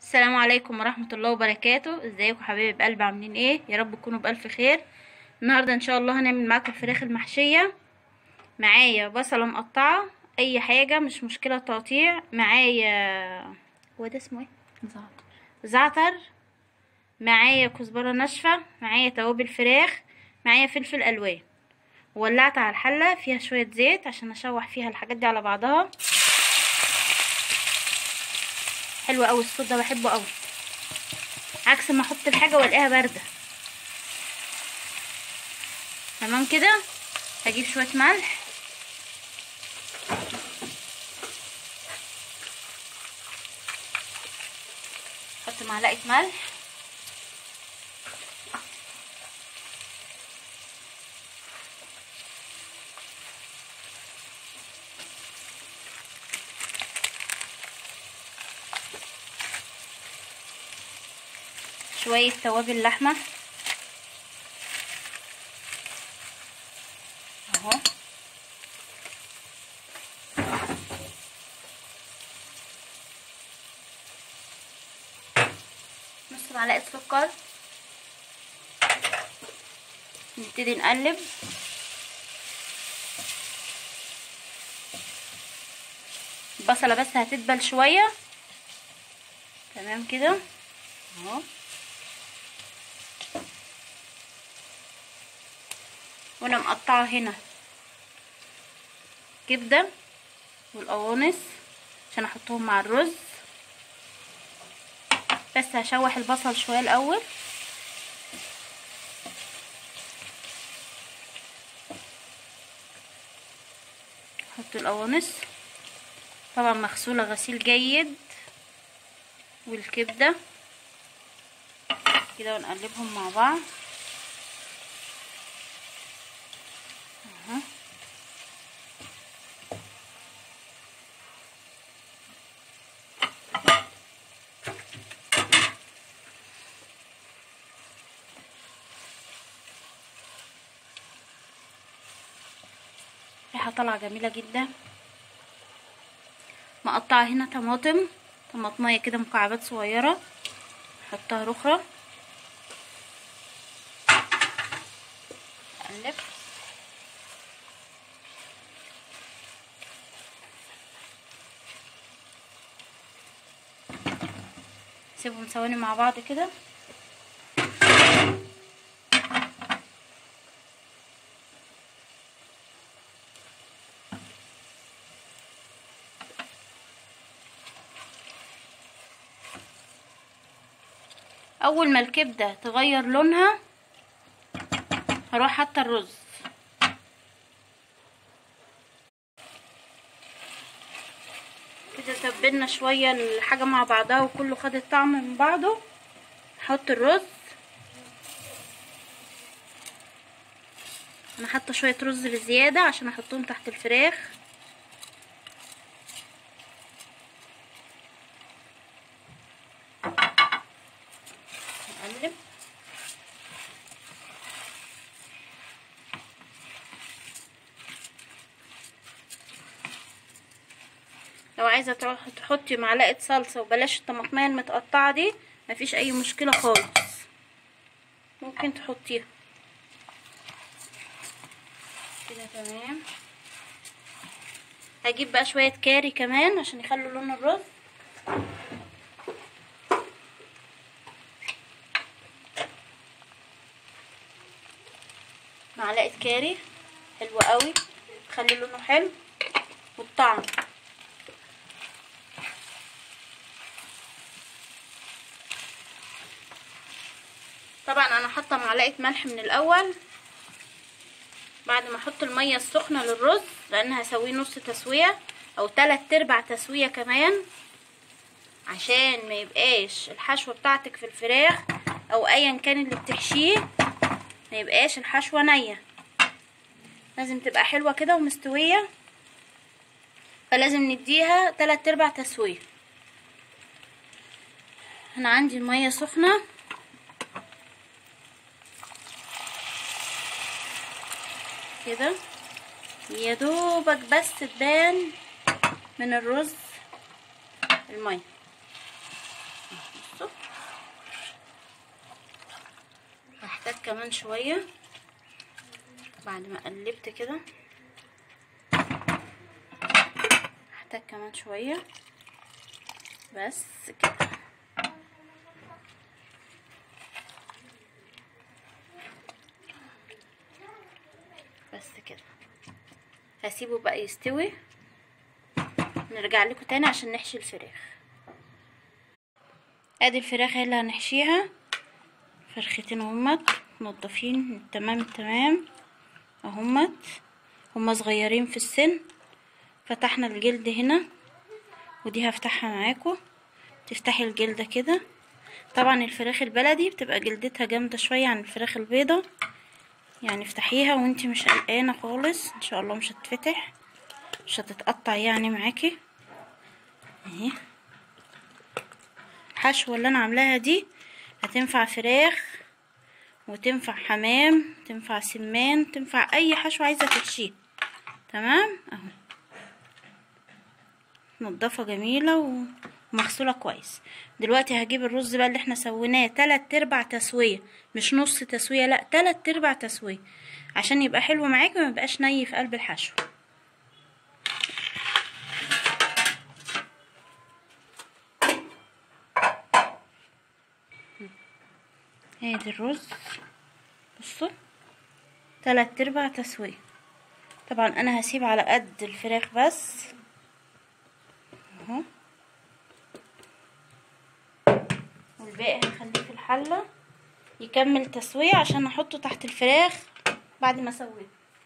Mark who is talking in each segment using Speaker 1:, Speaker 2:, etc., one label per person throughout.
Speaker 1: السلام عليكم ورحمة الله وبركاته ازيكم حبايب قلب عاملين ايه يا رب تكونوا بألف خير النهاردة ان شاء الله هنعمل معاكم الفراخ المحشية معايا بصلة مقطعة اي حاجة مش مشكلة تقطيع معايا هو ده اسمه ايه
Speaker 2: زعتر
Speaker 1: زعتر معايا كزبرة ناشفة معايا توابل فراخ معايا فلفل الوان ولعت على الحلة فيها شوية زيت عشان اشوح فيها الحاجات دي على بعضها حلو قوي الصوت ده بحبه قوي عكس ما احط الحاجه والاقيها بارده تمام كده هجيب شويه ملح احط معلقه ملح شوية توابل لحمة اهو نص معلقة سكر نبتدي نقلب البصلة بس هتدبل شوية تمام كده اهو وانا مقطعه هنا كبده والقوانص عشان احطهم مع الرز بس هشوح البصل شويه الاول احط القوانص طبعا مغسوله غسيل جيد والكبده كده ونقلبهم مع بعض ريحة طالعة جميلة جدا مقطعة هنا طماطم طماطمية كده مكعبات صغيرة احطها رخرة اقلب سيبهم ثواني مع بعض كده اول ما الكبده تغير لونها هروح حاطه الرز كده تبلنا شويه الحاجه مع بعضها وكله خد الطعم من بعضه نحط الرز انا حاطه شويه رز بزياده عشان احطهم تحت الفراخ نقلب لو عايزه تحطي معلقه صلصه وبلاش الطماطميه المتقطعه دي مفيش اي مشكله خالص ممكن تحطيها كده تمام هجيب بقى شويه كاري كمان عشان يخلوا لون الرز معلقه كاري حلوه قوي تخلي لونه حلو والطعم طبعا انا حاطه معلقه ملح من الاول بعد ما احط الميه السخنه للرز لان هسويه نص تسويه او تلات ارباع تسويه كمان عشان ما يبقاش الحشوه بتاعتك في الفراخ او ايا كان اللي بتحشيه ما يبقاش الحشوه نيه لازم تبقى حلوه كده ومستويه فلازم نديها تلات ارباع تسويه انا عندي الميه سخنه كده يا دوبك بس تبان من الرز الميه كمان شوية بعد ما قلبت كده هحتاج كمان شوية بس كده بس كده هسيبه بقى يستوي نرجع لكم تاني عشان نحشي الفراخ ادي الفراخ اللي هنحشيها فرختين اهمت منضفين تمام تمام اهمت هما صغيرين في السن فتحنا الجلد هنا ودي هفتحها معاكم تفتحي الجلدة كده طبعا الفراخ البلدي بتبقى جلدتها جامدة شوية عن الفراخ البيضة يعني افتحيها وانتي مش قلقانة خالص ان شاء الله مش هتفتح مش هتتقطع يعني معاكي اهي الحشوة اللي انا عاملاها دي هتنفع فراخ وتنفع حمام تنفع سمان تنفع اي حشوة عايزة تحشيها تمام اهو نضافة جميلة ومغسولة كويس دلوقتي هجيب الرز بقى اللي احنا سويناه تلات ارباع تسوية مش نص تسوية لا تلات ارباع تسوية عشان يبقى حلو معاكي وما يبقاش ني في قلب الحشو ادي الرز بصوا تلات ارباع تسوية طبعا انا هسيب على قد الفراخ بس اهو والباقي هخليه في الحلة يكمل تسوية عشان احطه تحت الفراخ بعد ما اسويه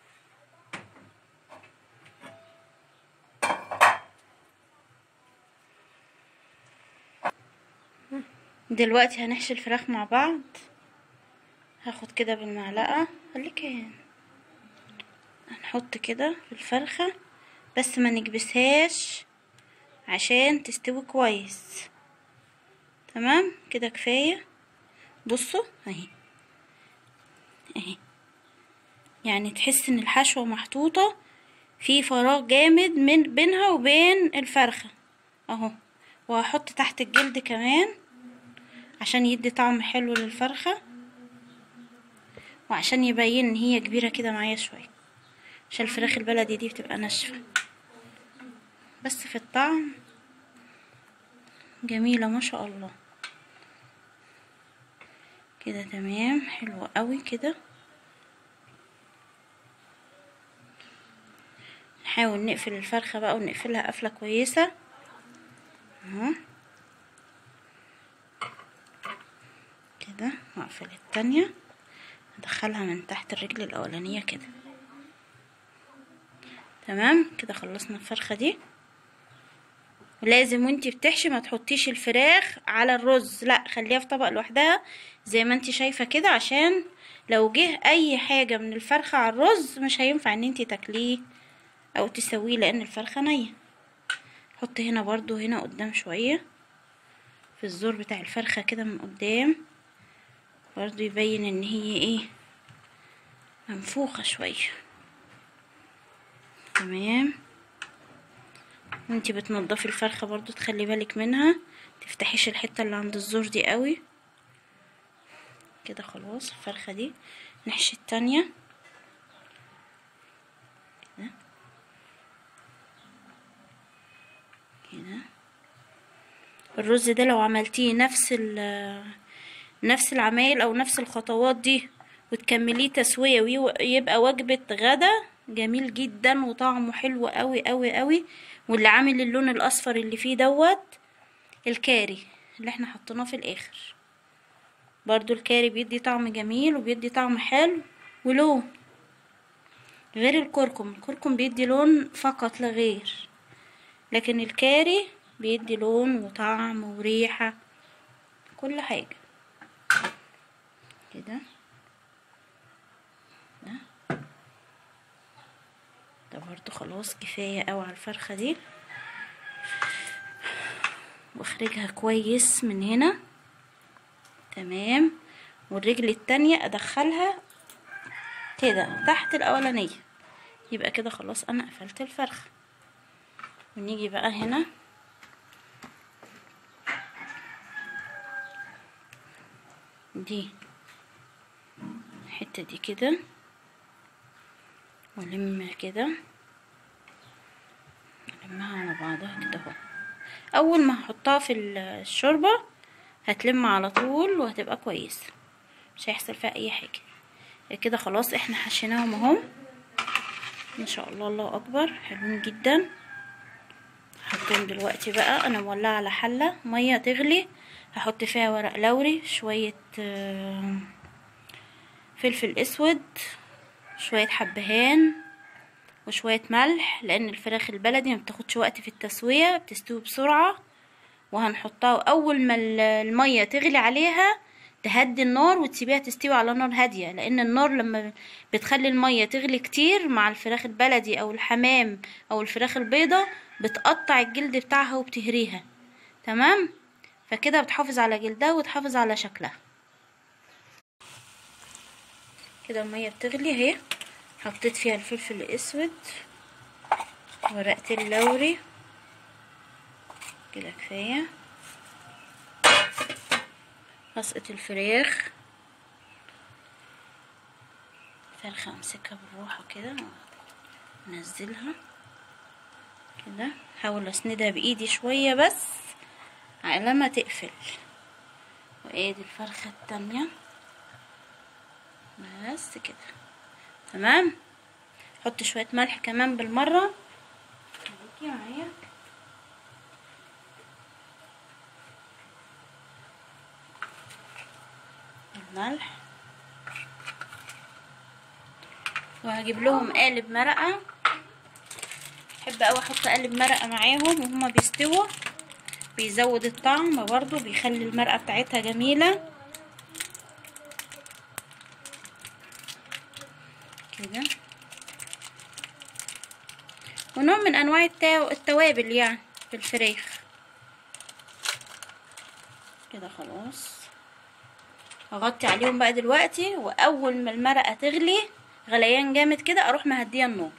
Speaker 1: دلوقتي هنحشي الفراخ مع بعض هاخد كده بالمعلقة خليك هنا هنحط كده في الفرخة بس ما نكبسهاش عشان تستوي كويس تمام كده كفاية بصوا اهي اهي يعني تحس ان الحشوة محطوطة في فراغ جامد من بينها وبين الفرخة اهو وهحط تحت الجلد كمان عشان يدي طعم حلو للفرخة وعشان يبين ان هي كبيرة كده معايا شوية عشان الفراخ البلدي دي بتبقى ناشفة بس في الطعم جميلة ما شاء الله كده تمام حلوة قوي كده نحاول نقفل الفرخة بقى ونقفلها قفلة كويسة اهو كده واقفل التانية ادخلها من تحت الرجل الاولانية كده تمام كده خلصنا الفرخة دي لازم وانتي بتحشي ما تحطيش الفراخ على الرز لا خليها في طبق لوحدها زي ما انتي شايفة كده عشان لو جه اي حاجة من الفرخة على الرز مش هينفع ان انتي تاكليه او تسويه لان الفرخة نية حط هنا برضو هنا قدام شوية في الزور بتاع الفرخة كده من قدام برضو يبين ان هي ايه منفوخة شوية تمام وانتي بتنضفي الفرخة برضو تخلي بالك منها تفتحيش الحتة اللي عند الزور دي قوي كده خلاص الفرخة دي نحشي التانية كده كده الرز ده لو عملتيه نفس ال نفس العمايل او نفس الخطوات دي وتكمليه تسوية ويبقى وجبة غدا جميل جدا وطعمه حلو قوي قوي قوي واللي عامل اللون الاصفر اللي فيه دوت الكاري اللي احنا حطيناه في الاخر برضو الكاري بيدي طعم جميل وبيدي طعم حلو ولون غير الكركم الكركم بيدي لون فقط لا غير لكن الكاري بيدي لون وطعم وريحة كل حاجة كده ده ده برضو خلاص كفاية اوي على الفرخة دي واخرجها كويس من هنا تمام والرجل التانية ادخلها كده تحت الاولانية يبقى كده خلاص انا قفلت الفرخة ونيجي بقى هنا دي الحتة دي كده والم كده المها على بعضها كده اهو اول ما هحطها في الشوربة هتلم على طول وهتبقى كويسة مش هيحصل فيها اي حاجة كده خلاص احنا حشيناهم اهو ما شاء الله الله اكبر حلوين جدا هحطهم دلوقتي بقى انا مولعه على حله ميه تغلي هحط فيها ورق لوري شويه فلفل اسود شويه حبهان وشويه ملح لان الفراخ البلدي ما بتاخدش وقت في التسويه بتستوي بسرعه وهنحطها اول ما الميه تغلي عليها تهدي النار وتسيبيها تستوي على نار هاديه لان النار لما بتخلي الميه تغلي كتير مع الفراخ البلدي او الحمام او الفراخ البيضه بتقطع الجلد بتاعها وبتهريها تمام فكده بتحافظ على جلدها وتحافظ على شكلها كده الميه بتغلي اهي حطيت فيها الفلفل الاسود ورقه اللوري كده كفايه مسقة الفراخ فرخة امسكها بالراحة كده انزلها كده احاول اسندها بايدي شوية بس على ما تقفل وادي الفرخة التانية بس كده تمام حط شوية ملح كمان بالمرة خليكي معايا الملح وهجيب لهم قالب مرقه بحب اوي احط قالب مرقه معاهم وهما بيستووا بيزود الطعم برضو بيخلي المرقه بتاعتها جميله كده ونوع من انواع التوابل يعني في الفراخ كده خلاص هغطي عليهم بقى دلوقتي واول ما المرقه تغلي غليان جامد كده اروح مهديه النار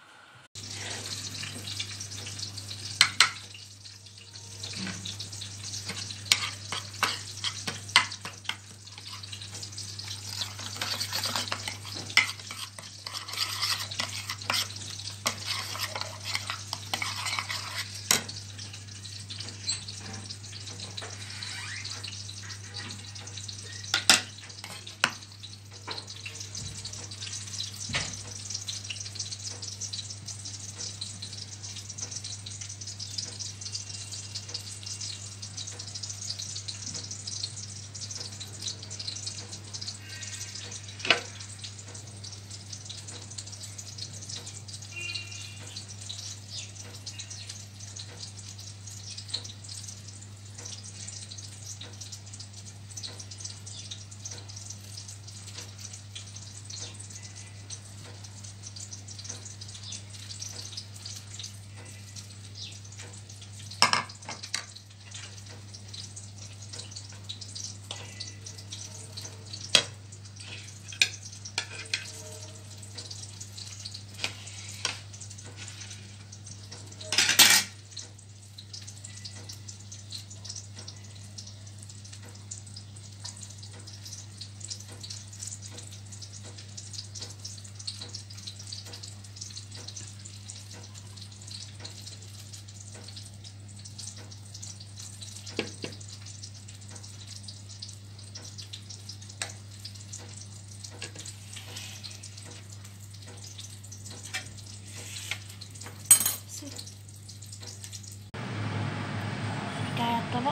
Speaker 1: الطبق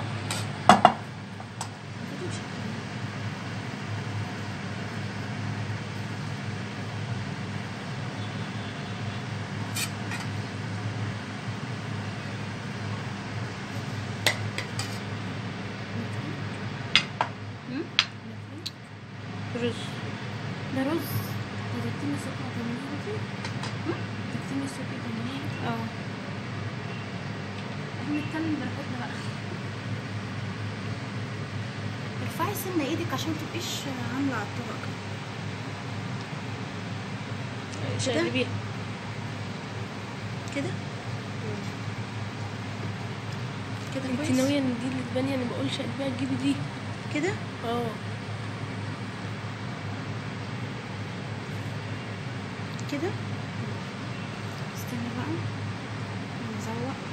Speaker 1: رز
Speaker 2: ده رز هتكتمي السكر تمانية تكتمي السكر تمانية
Speaker 1: اه
Speaker 2: احنا بنتكلم براحتنا بقى
Speaker 1: ارفعي سنة ايدك عشان متبقيش عاملة على الطبق
Speaker 2: شقلبيها
Speaker 1: كده كده
Speaker 2: انت
Speaker 1: كويس
Speaker 2: ناوية ان دي اللي تبني انا بقول شقلبيها تجيبي دي
Speaker 1: كده
Speaker 2: اه
Speaker 1: كده استنى بقى نزوق